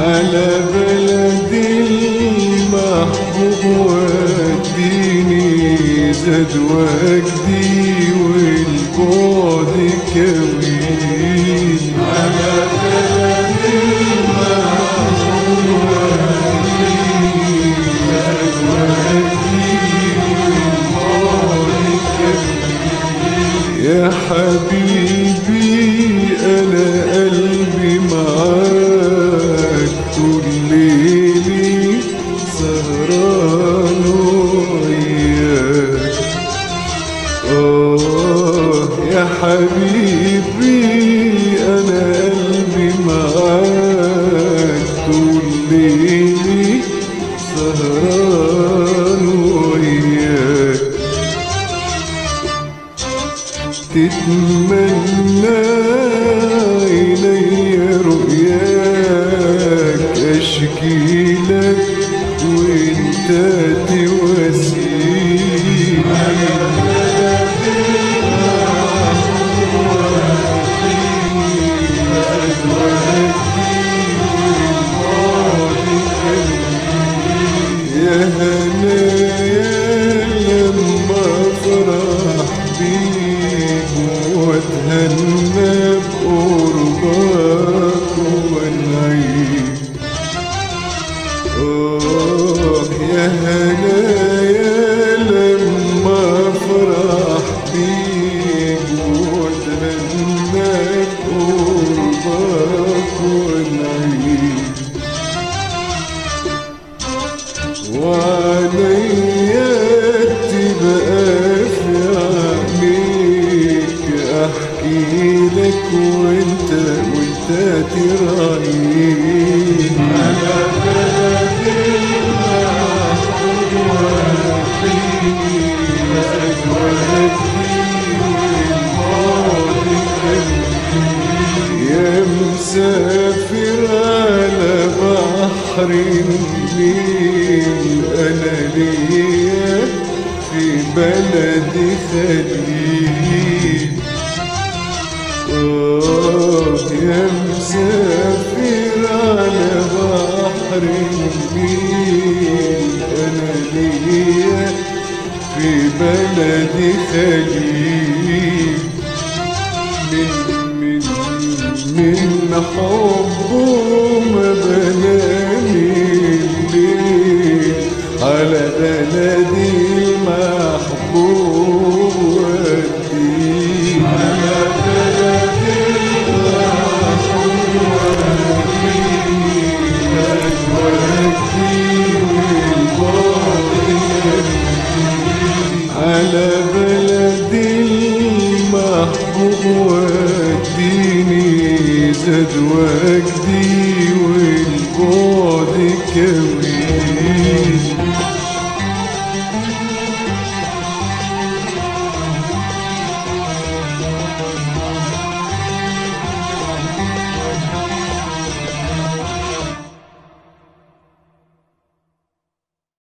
على بلدي المحبوب وديني زاد وجدي والبعد كويني على بلدي المحبوب وديني زاد وجدي والبعد كويني يا حبيبي انا قلبي معاك طول ليلي سهران وياك آه يا حبيبي أنا قلبي معاك طول ليلي سهران وياك تتمنى عيني رؤياك اشكي لك وانت تواسيني يا هنايا لما افرح بيك واتهنى بقربك ونعيش آه يا هنايا لما افرح بيك واتهنى بقربك ونعيش وعليا تبقى في عينيك احكي لك وانت وانت تراعيني على بلدي يا مسافر على بحر النيل انا ليا في بلدي خليل آه يا مسافر على بحر النيل أنا ليا في بلدي خليل من من من حبه ما بنامي الليل على بلدي المحبوب